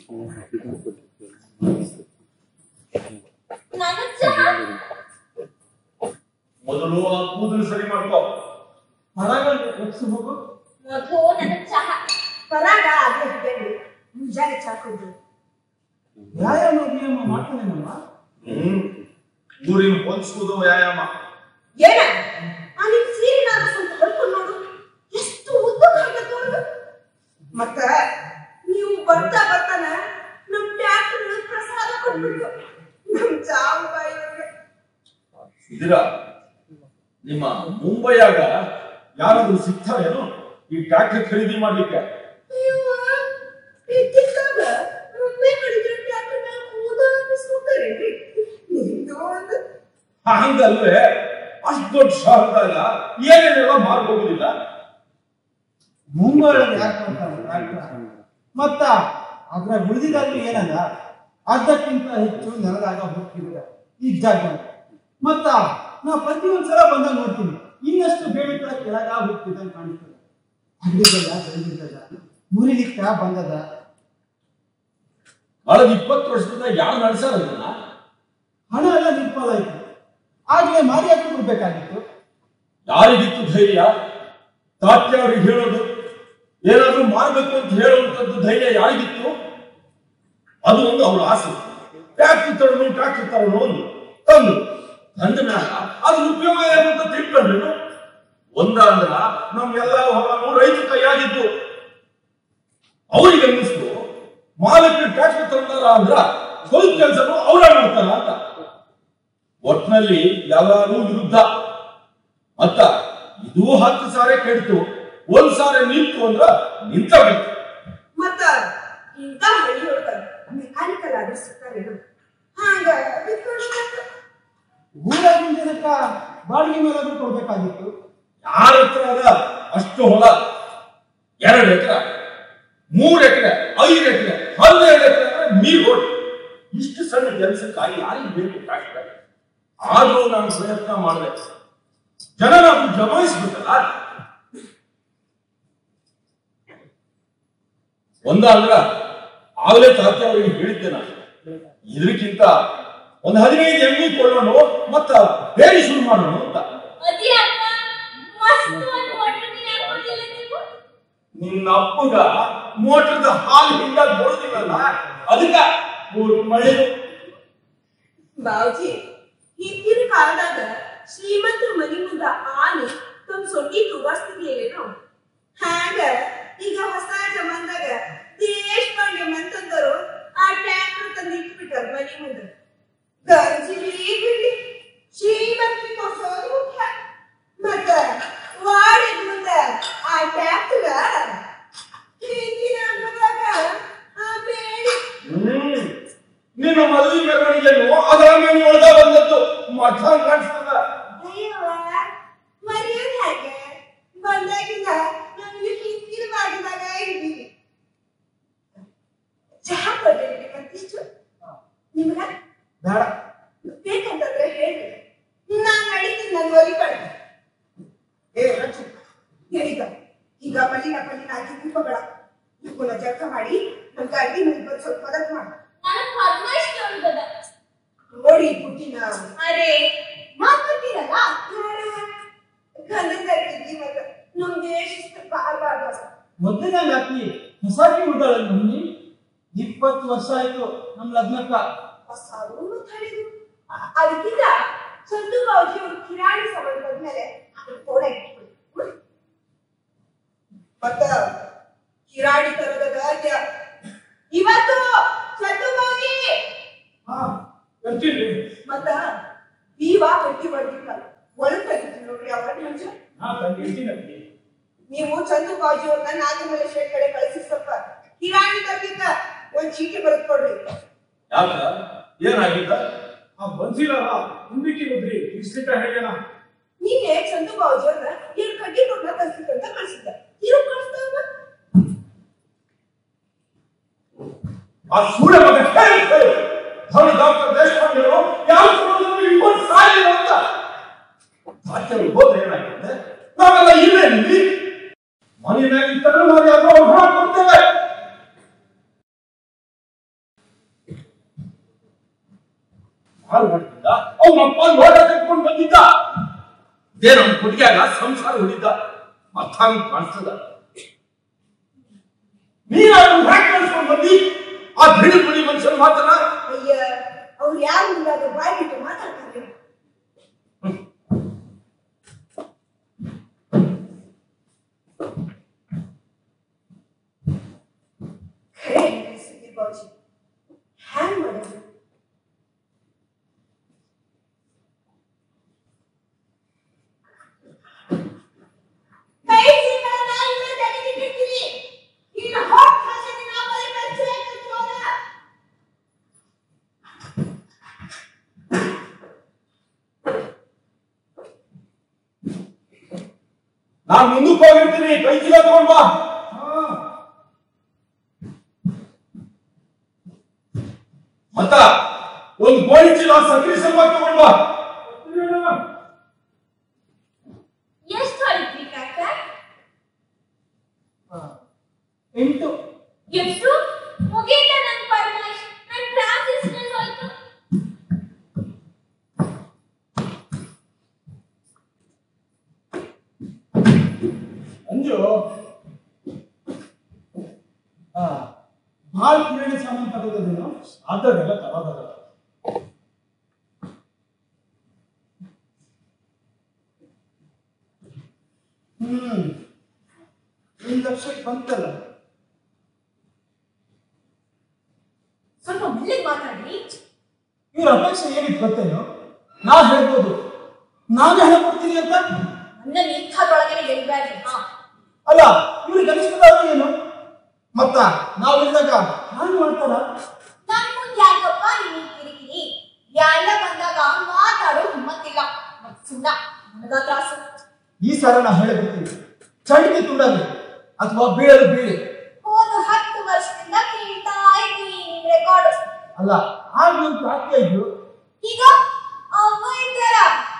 ನನಗ್ ಚಹಾ ಮೊದಲು ಆ ಕೂದಲು ಸರಿ ಮಾಡ್ಕೋ ಹೊರಗೆ ಎಕ್ಸ್ ಹೋಗು ಮಧು ನನಗ್ ಚಹಾ ಪರಾಗ ಅದೇ ಬೇಡಿ ಮುಂಜಾನೆ ಚಾಕೊಂಡು ವ್ಯಾಯಾಮ ವ್ಯಾಯಾಮ ಮಾಡ್ತಾನೇನಮ್ಮ ಹ್ಮ್ ಊರಿನ ಹೊಂದಿಸುವುದು ವ್ಯಾಯಾಮ ಏನ ಅಲ್ಲಿ ಸೀರಿನ ಸ್ವಲ್ಪ ಹೊಡ್ಕೊಂಡು ನೋಡು ಎಷ್ಟು ಉದ್ದಕ್ಕೆ ಹಾಕತ್ ನೋಡು ಮತ್ತ ನೀವು ಬರ್ತಾ ಬರ್ತಾನ ನಮ್ ಟ್ಯಾಕ್ಟರ್ ಪ್ರಸಾದ ಕೊಟ್ಬಿಟ್ಟು ನಮ್ ಚಾವು ಬಾಯಿ ಇದೀರ ನಿಮ್ಮ ಮುಂಬೈಯಾಗ ಯಾರಾದ್ರೂ ಸಿಗ್ತಾರೇನು ಈ ಟ್ರ್ಯಾಕ್ಟರ್ ಖರೀದಿ ಮಾಡ್ಲಿಕ್ಕೆ ಅಯ್ಯವ್ವ, ಇದ್ದಿದ್ದಾಗ ಒಮ್ಮೆ ಕಡಿದ್ರೆ ಟ್ಯಾಕ್ಟರ್ ಮೇಲೆ ಕೂದ ಅನ್ನಿಸ್ಕೊತಾರೇನ್ರಿ ನಿಮ್ದು ಒಂದು ಹಂಗಲ್ವೇ ಅಷ್ಟು ದೊಡ್ಡ ಶಹರದಾಗ ಏನೇನೆಲ್ಲ ಮಾರ್ಬೋಗುದಿಲ್ಲ ಮುಂಬೈ ಒಳಗೆ ಯಾಕೆ ಮಾಡ್ತಾರೆ ಟ್ರ್ಯಾಕ್ಟರ್ ಮತ್ತ ಅದ್ರ ಉಳಿದಿದ್ದಾದ್ರೂ ಏನದ ಅರ್ಧಕ್ಕಿಂತ ಹೆಚ್ಚು ನೆಲದಾಗ ಹೋಗ್ತಿದ್ರೆ ಈ ಜಾಗ ಮತ್ತ ನಾ ಪ್ರತಿ ಒಂದ್ಸಲ ಬಂದಾಗ ನೋಡ್ತೀನಿ ಇನ್ನಷ್ಟು ಬೇಡಿಕೆ ಕೆಳಗ ಹೋಗ್ತಿದ್ದಂಗೆ ಕಾಣಿಸ್ತದೆ ಹಳ್ಳಿಗೆಲ್ಲ ಬೆಳೆದಿದ್ದದ ಮುರಿಲಿಕ್ಕ ಬಂದದ ಕಳೆದ ಇಪ್ಪತ್ತು ವರ್ಷದಿಂದ ಯಾವ ನಡೆಸಾರ ಅದನ್ನ ಹಣ ಎಲ್ಲ ನಿರ್ಪಾಲ ಆಯ್ತು ಆಗ್ಲೇ ಮಾರಿಯಾಕಿ ಬಿಡ್ಬೇಕಾಗಿತ್ತು ಯಾರಿಗಿತ್ತು ಧೈರ್ಯ ತಾತ್ಯ ಅವ್ರಿಗೆ ಹೇಳೋದು ಏನಾದ್ರೂ ಮಾಡ್ಬೇಕು ಅಂತ ಹೇಳುವಂತದ್ದು ಧೈರ್ಯ ಯಾರಿಗಿತ್ತು ಅದು ಒಂದು ಅವ್ರ ಆಸೆ ಟ್ಯಾಕ್ಟರ್ ತರೋನು ಟ್ಯಾಕ್ಟರ್ ತರೋನು ಒಂದು ತಂದು ತಂದ ಮ್ಯಾಲ ಅದ್ರ ಉಪಯೋಗ ಏನು ಅಂತ ತಿಳ್ಕೊಂಡ್ರು ಒಂದ ಅಂದ್ರ ನಮ್ಗೆಲ್ಲ ಹೊಲನು ರೈತ ಕೈಯಾಗಿದ್ದು ಅವ್ರಿಗೆ ಅನ್ನಿಸ್ತು ಮಾಲಕ್ಕೆ ಟ್ಯಾಕ್ಟರ್ ತಂದಾರ ಅಂದ್ರ ಸ್ವಲ್ಪ ಕೆಲಸನು ಅವ್ರ ಮಾಡ್ತಾರ ಅಂತ ಒಟ್ನಲ್ಲಿ ಎಲ್ಲರೂ ವಿರುದ್ಧ ಮತ್ತ ಇದು ಹತ್ತು ಸಾರೆ ಕೆಡ್ತು ಒಂದ್ ಸಾರೆ ನಿಂತು ಅಂದ್ರ ನಿಂತ ಬಿತ್ತು ಮತ್ತ ಇಂತ ಹಳ್ಳಿಯೊಳಗ ಮೆಕ್ಯಾನಿಕಲ್ ಆದ್ರೆ ಸಿಗ್ತಾರೇನು ಹಂಗ ಬಿಟ್ಕೊಳ್ಬೇಕು. ಊರಾಗಿನ ಜನಕ್ಕ ಬಾಡಿಗೆ ಮೇಲಾದ್ರೂ ಕೊಡ್ಬೇಕಾಗಿತ್ತು ಯಾರ ಹತ್ರ ಅದ ಅಷ್ಟು ಹೊಲ ಎರಡು ಎಕರೆ ಮೂರ್ ಎಕರೆ ಐದು ಎಕರೆ ಹನ್ನೆರಡು ಎಕರೆ ಅಂದ್ರೆ ನೀರ್ ಹೊಟ್ಟು ಇಷ್ಟು ಸಣ್ಣ ಕೆಲಸಕ್ಕಾಗಿ ಯಾರಿಗೆ ಬೇಕು ಟ್ರ್ಯಾಕ್ಟರ್ ಆದ್ರೂ ನಾನು ಪ್ರಯತ್ನ ಮಾಡಿದೆ ಜನ ನಾವು ಜಮಾಯಿಸ್ಬೇಕಲ್ಲ ಒಂದ ಅಂದ್ರ ಆಗ್ಲೇ ತಾತ್ಯ ಅವರಿಗೆ ಹೇಳಿದ್ದೆ ನಾನು ಇದಕ್ಕಿಂತ ಒಂದು ಹದಿನೈದು ಎಮ್ಮಿ ಕೊಳ್ಳೋಣ ಮತ್ತ ಬೇರೆ ಶುರು ಮಾಡೋಣ ಅಂತ ಅದೇ ಅಪ್ಪ ಮಸ್ತ್ ಒಂದ್ ವಾಟರ್ ನೀರ್ ಹಾಕೊಂಡಿಲ್ಲ ನೀವು ನಿನ್ನ ಅಪ್ಪಗ ಮೋಟರ್ದ ಹಾಲು ಹಿಂಡ ಬರೋದಿಲ್ಲಲ್ಲ ಅದಕ್ಕ ಮೂರು ಮಳೆ ಬಾವುಜಿ ಹಿಂದಿನ ಕಾಲದಾಗ ಶ್ರೀಮಂತರ ಮನಿ ಮುಂದ ಆನೆ ತಮ್ಮ ಸೊಂಡಿ ತೂಗಾಡ್ಸ್ತಿರ್ಲಿಲ್ಲೇನು ಹ್ಯಾಂಗ ಈಗ ಹೊಸ ಜಮಾನ್ದಾಗ ದೇಶಪಾಂಡೆ ಮಂತಂದರು ಆ ಟ್ರ್ಯಾಕ್ಟರ್ ತಂದು ಇಟ್ಬಿಟ್ಟಾರ ಮನಿ ಮುಂದ ಗಂಜಿ ಬಿಡ್ಲಿ ಶ್ರೀಮಂತರಿಗೆ ತೋರ್ಸೋದು ಮುಖ್ಯ ಮತ್ತ ವಾಡಿದ ಮುಂದ ಆ ಟ್ರ್ಯಾಕ್ಟರ್ ಹಿಂದಿನ ಅನ್ನದಾಗ ಆ ಬೇಡಿ ಹ್ಮ್ ನಿನ್ನ ಮದುವೆ ಮೆರವಣಿಗೆಯನ್ನು ಅದರ ಮೇಲೆ ಒಳಗ ಬಂದದ್ದು ಮಠ ಕಾಣಿಸ್ತದ ಅಯ್ಯವ್ವ, ಮರ್ಯಾದೆ ಹಾಗೆ ಬಂದಾಗಿಂದ ನಮಗೆ ಹಿಂದಿನ ಮಾಡಿದಾಗ ಇದ್ದೀವಿ ಚಹಾ ಕೊಡ್ರಿ ಮತ್ತಿಷ್ಟು ನಿಮ್ಗ ಬೇಡ ಬೇಕಂತಂದ್ರೆ ಹೇಳಿ ನಾನ್ ನಡೀತೀನಿ ನನ್ನ ಒಲಿ ಕಡೆ ಏ ರಚು ಹೇಳಿದ ಈಗ ಮಲ್ಲಿನ ಪಲ್ಲಿನ ಹಾಕಿ ದೀಪಗಳ ಇವನ್ನ ಜಳಕ ಮಾಡಿ ನನ್ ಅಡ್ಡಿ ಮನೆ ಬಂದು ಸ್ವಲ್ಪ ಮದತ್ ಮಾಡು ನನಗ್ ಪದ್ಮಾಶ್ರೀ ಉಂಟದ ನೋಡಿ ಪುಟ್ಟಿನ ಅರೆ ಮಾತಾಡ್ತೀರಲ್ಲ ಗಂಧದ ಮಗ ನಮ್ಗೆ ಶಿಸ್ತು ಬಾರ್ಬಾರ್ದು ಮೊದಲನೇ ವ್ಯಾಪ್ತಿ ಹೊಸಾಗಿ ಉಳ್ದಾಳ ನಮ್ಮನಿ ಇಪ್ಪತ್ತು ವರ್ಷ ಆಯ್ತು ನಮ್ ಲಗ್ನಕ್ಕ ಸಾವು ತಡೆದು ಅದಕ್ಕಿಂತ ಸಂತು ಬಾವುಜಿ ಅವರು ಕಿರಾಣಿ ಸಭೆ ಬಂದ್ಮೇಲೆ ಅದನ್ನ ಕೋಣೆ ಇಟ್ಬಿಡಿ ಹ್ಮ್? ಮತ್ತ ಕಿರಾಣಿ ತರದ ಗಾದ್ಯ ಇವತ್ತು ಸಂತು ಬಾವುಜಿ ಹಾ ಬರ್ತೀನಿ ಮತ್ತ ನೀವ ಗಟ್ಟಿ ಬರ್ತಿಲ್ಲ ಒಳಗ್ ತೆಗಿತೀನಿ ನೋಡ್ರಿ ಅವರ ಮನುಷ್ಯ ಹಾ ಬಂದಿರ್ತೀನಿ ನೀವು ಚಂದು ಬಾಜು ಅವ್ರನ್ನ ನಾಗಮಲೆ ಶೇಟ್ ಕಡೆ ಕಳಿಸಿ ಸ್ವಲ್ಪ ಕಿರಾಣಿ ತರ್ಲಿಕ್ಕ ಒಂದ್ ಚೀಟಿ ಬರೆದು ಕೊಡ್ರಿ ಯಾಕ ಏನಾಗಿದ್ದ ಆ ಬನ್ಸಿಲಲ್ಲ ಮುಂದಕ್ಕೆ ಹೋದ್ರಿ ಇರ್ಸ್ಲಿಕ್ಕ ಹೇಳ್ಯಾನ ನಿನ್ನೆ ಚಂದು ಬಾಜು ಅವ್ರನ್ನ ಎರಡು ಕಡ್ಡಿ ಕೊಟ್ಟ ತರ್ಸ್ಲಿಕ್ಕಂತ ಕಳ್ಸಿದ್ದ ಇರೋ ಕಳಿಸ್ತಾವ ಆ ಸೂರ್ಯ ಮಗ ಹೇಳಿ ಹೇಳಿ ಅವನು ಡಾಕ್ಟರ್ ದೇಶಪಾಂಡೆ ಅವರು ಯಾವ ಸಂಬಂಧನೂ ಇಟ್ಕೊಂಡು ಸಾಯಿಲ್ಲ ಅಂತ ಸಾಕ್ಯರು ಹೋದ್ರೆ ಏನಾಗಿದೆ ನಾವೆಲ್ಲ ಇಲ್ಲೇ ನಿಲ್ಲಿ ಮನೆ ಮ್ಯಾಗ ಇತ್ತಂದ್ರೆ ನಾವು ಯಾವ್ದೋ ಔಷಧ ಕೊಡ್ತೇವೆ ಹಾಳು ಮಾಡ್ತಿದ್ದ ಅವ್ನ ಅಪ್ಪ ಲೋಟ ಕಟ್ಕೊಂಡು ಬಂದಿದ್ದ ಇದೇನು ಅವ್ನ ಹುಡುಗಿಯಾಗ ಸಂಸಾರ ಹೊಡಿದ್ದ ಅರ್ಥ ಅಂತ ಕಾಣಿಸ್ತದ ನೀನಾದ್ರೂ ಹ್ಯಾಕ್ ಕಳ್ಸ್ಕೊಂಡ್ ಬಂದಿ ಆ ಬಿಳಿ ಬಿಳಿ ಮನುಷ್ಯನ ಮಾತನ್ನ ಅಯ್ಯ ಅವ್ರು ಯಾರು ಇಲ್ಲಾದ್ರೂ ಬಾಯಿ ಬಿಟ್ಟು ಮಾತಾಡ್ತಾರೆ ಖರೆ ಹೇಳ್ರಿ ಸುಧೀರ್ ಬಾಬುಜಿ ಹ್ಯಾಂಗ್ ಮಾಡೋದು ಕೈ ಸಿಕ್ಕ ನಾಯಿನ ತೆಗೆದಿಟ್ಟಿರ್ತೀರಿ ಇನ್ನು ಹೊಟ್ಟ ಹಸಿದ ನಾವಲ್ಲಿ ಕಚ್ಚೆ ಕಚ್ಚೋದ ನಾನ್ ಮುಂದಕ್ಕೆ ಹೋಗಿರ್ತೀನಿ ಕೈ ಚೀಲ ತಗೊಂಡ್ ಬಾ ಮತ್ತ ಒಂದ್ ಗೋಣಿ ಚೀಲ ಸಕ್ರಿ ಸಲುವಾಗಿ ತಗೊಂಡ್ ಬಾ ಎಷ್ಟು ಹೊಡಿದ್ರಿ ಕಾಕ ಎಂಟು ಎಷ್ಟು ಮುಗೀತ ನನ್ ಪರ್ಮಿಷನ್ ನನ್ ಕ್ಲಾಸ್ ಡಿಸ್ಮಿಸ್ ಹೋಯ್ತು ಅಂಜು ಆ, ಭಾಳ ಕಿರಾಣಿ ಸಾಮಾನು ತಗೋದೇನು ಅದನ್ನೆಲ್ಲ ತರೋದಲ್ಲ ಹ್ಮ್ ಒಂದು ಲಕ್ಷಕ್ಕೆ ಬಂತಲ್ಲ ಸ್ವಲ್ಪ ಮೆಲ್ಲಿಗೆ ಮಾತಾಡಿ ಇವ್ರ ಅಪೇಕ್ಷೆ ಏನಿತ್ತು ಗೊತ್ತೇನು ನಾ ಹೇಳ್ಬೋದು ನಾನೇ ಹೇಳ್ಕೊಡ್ತೀನಿ ಅಂತ ನನ್ನ ನಿಂತದೊಳಗನೆ ಗೆಲ್ಬೇಡ್ರಿ ಹಾ ಅಲ್ಲ ಇವ್ರಿಗೆ ಅನಿಸ್ತದಾದ್ರು ಏನು ಮತ್ತ ನಾವಿದ್ದಾಗ ಹಾಗೆ ಮಾಡ್ತಾರ ನನ್ ಮುಂದೆ ಯಾಕಪ್ಪ ನೀವು ಕಿರಿಕಿರಿ ಎಲ್ಲ ಬಂದಾಗ ಮಾತಾಡೋ ಹಿಮ್ಮತ್ತಿಲ್ಲ ಮತ್ ಸುಣ್ಣ ನನಗ ತ್ರಾಸು ಈ ಸಲ ನಾ ಹೇಳಿಬಿಡ್ತೀನಿ ಚಂಡಿಗೆ ತುಂಡಾಗಿ ಅಥವಾ ಬೀಳಲು ಬೀಳಿ ಹೋದ ಹತ್ತು ವರ್ಷದಿಂದ ಕೇಳ್ತಾ ಇದ್ದೀನಿ ನಿಮ್ ರೆಕಾರ್ಡ್ ಅಲ್ಲ ಆಗ ಒಂದು ಪ್ರಾರ್ಥನೆ ಇದ್ದು ಈಗ ಅವ್ವ ಇದ್ದಾರ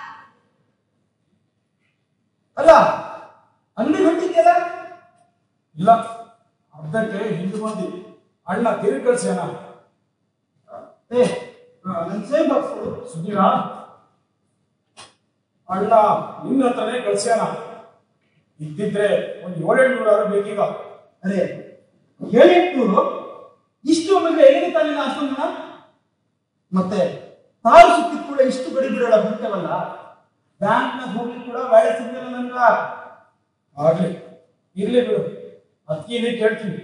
ಅಲ್ಲ ಅಲ್ಲಿ ಹೊಂಟಿದ್ಯಲ್ಲ ಇಲ್ಲ ಅರ್ಧಕ್ಕೆ ಹಿಂದೆ ಬಂದಿ ಅಣ್ಣ ತಿರುಗಿ ಕಳ್ಸ್ಯಾನ ಏ ನನ್ ಸೇಮ್ ಬಾಕ್ಸ್ ಸುಧೀರ ಅಣ್ಣ ನಿನ್ನ ಹತ್ರನೇ ಕಳ್ಸ್ಯಾನ ಇದ್ದಿದ್ರೆ ಒಂದ್ ಏಳೆಂಟು ನೂರು ಬೇಕೀಗ ಅರೆ ಏಳೆಂಟ್ನೂರು ಇಷ್ಟು ಒಮ್ಮೆಗೆ ಹೇಗೆ ತಾನೇ ಅಷ್ಟೊಂದು ಮತ್ತೆ ತಾರು ಸುತ್ತಿದ ಕೂಡ ಇಷ್ಟು ಗಡಿ ಬಿಡೋಣ ಬಿಡ್ತೇವಲ್ಲ ಬ್ಯಾಂಕ್ನಾಗ ಹೋಗ್ಲಿಕ್ಕೆ ಕೂಡ ವ್ಯಾಳೆ ಸಿಗ್ಲಿಲ್ಲ ನನ್ಗ ಆಗ್ಲಿ ಇರ್ಲಿ ಬಿಡು ಅದಕ್ಕೆ ಕೇಳ್ತೀನಿ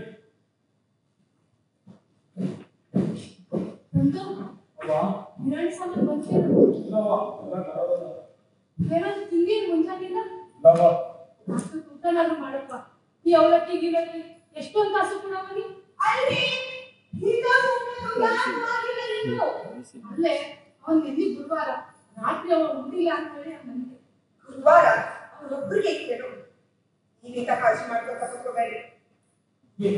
ನಂದು ಅಲ್ವಾ ಕಿರಾಣಿ ಸಾಮಾನು ಬಂತೇನು ಇಲ್ಲವ್ವ, ಎಲ್ಲ ತರೋದಲ್ಲ. ಏನಾದ್ರು ತಿಂಗೇನು ಮುಂಜಾನಿಲ್ಲ ಇಲ್ಲವ್ವ, ಅಷ್ಟು ಊಟನಾದ್ರು ಮಾಡಪ್ಪ ಈ ಅವಲಕ್ಕಿ ಗಿಲಕ್ಕಿ ಎಷ್ಟೊಂದು ಕಾಸು ಕೊಡವನಿ ಅಲ್ರಿ ಇಂಥ ಸುಮ್ಮನೆ ಯಾರು ಆಗಿಲ್ಲ ನೀನು ಅಲ್ಲೇ ಅವನ್ ನಿನ್ನೆ ಗುರುವಾರ ರಾತ್ರಿ ಅವ ಉಂಡಿಲ್ಲ ಅಂತ ಹೇಳಿ ನನಗೆ ಗುರುವಾರ ಅವನೊಬ್ಬರಿಗೆ ಇತ್ತೇನು ನೀವಿಂತ ಕಾಳಜಿ ಮಾಡ್ಕೊತ ಕೂತ್ಕೋಬೇಡಿ ಏ,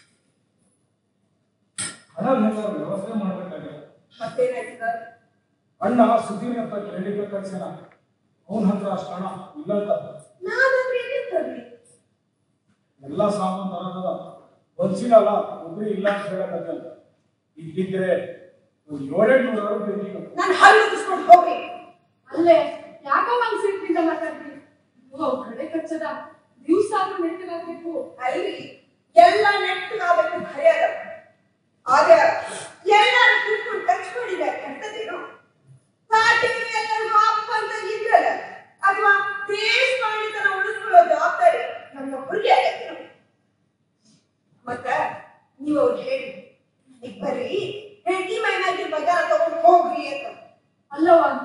ಹಣ ಬೇಕಾದ್ರೆ ವ್ಯವಸ್ಥೆ ಮಾಡ್ಬೇಕಾಗಿದೆ ಮತ್ತೇನಾಯ್ತದ ಅಣ್ಣ ಸುಧೀರ್ ಅಂತ ಕೇಳಿದ್ರೆ ಕಳ್ಸ್ಯಾನ ಅವನ ಹತ್ರ ಅಷ್ಟು ಹಣ ಇಲ್ಲ ಅಂತ ನಾನಂದ್ರೆ ಏನೇನ್ ತರ್ಲಿ ಎಲ್ಲ ಸಾಮಾನು ತರೋದದ ಬನ್ಸಿನಲ್ಲ ಒಬ್ರು ಇಲ್ಲ ಅಂತ ಹೇಳಕತ್ತ ಇದ್ದಿದ್ರೆ ಒಂದ್ ಏಳೆಂಟು ನೂರು ಬೇಕೀಗ ನಾನು ಹಲ್ಲು ಉಗಿಸ್ಕೊಂಡು ಹೋಗ್ರಿ ಅಲ್ಲೇ ಯಾಕೋ ಮಂಗ್ ಸಿಟ್ಟಿಂದ ಮಾತಾಡ್ತೀನಿ ಓ ಕಡೆ ಕಚ್ಚದ ದಿವ್ಸ ಆದ್ರೂ ನೆಟ್ಟಿಗಾಗ್ಬೇಕು ಅಲ್ರಿ ಎಲ್ಲ ನೆಟ್ಟಗಾಗಬೇಕು ಖರೆ ಅದ ಆದ್ರೆ ಎಲ್ಲಾರು ಕೂತ್ಕೊಂಡು ಟಚ್ ಮಾಡಿದ ಕೆಟ್ಟದೇನು ಪಾರ್ಟಿಗೆ ಎಲ್ಲರಿಗೂ ಅಪ್ಪ ಅಂತ ಇದ್ರಲ್ಲ ಅಥವಾ ದೇಶ ಮಾಡಿದನ ಉಳಿಸ್ಕೊಳ್ಳೋ ಜವಾಬ್ದಾರಿ ನನ್ನೊಬ್ಬರಿಗೆ ಆಗತ್ತೇನು ಮತ್ತ ನೀವು ಅವ್ರಿಗೆ ಹೇಳಿ ಈಗ ಬರ್ರಿ ಹೆಂಡತಿ ಮೈನಾಗಿ ಬಜಾರ ತಗೊಂಡು ಹೋಗ್ರಿ ಅಂತ ಅಲ್ಲವ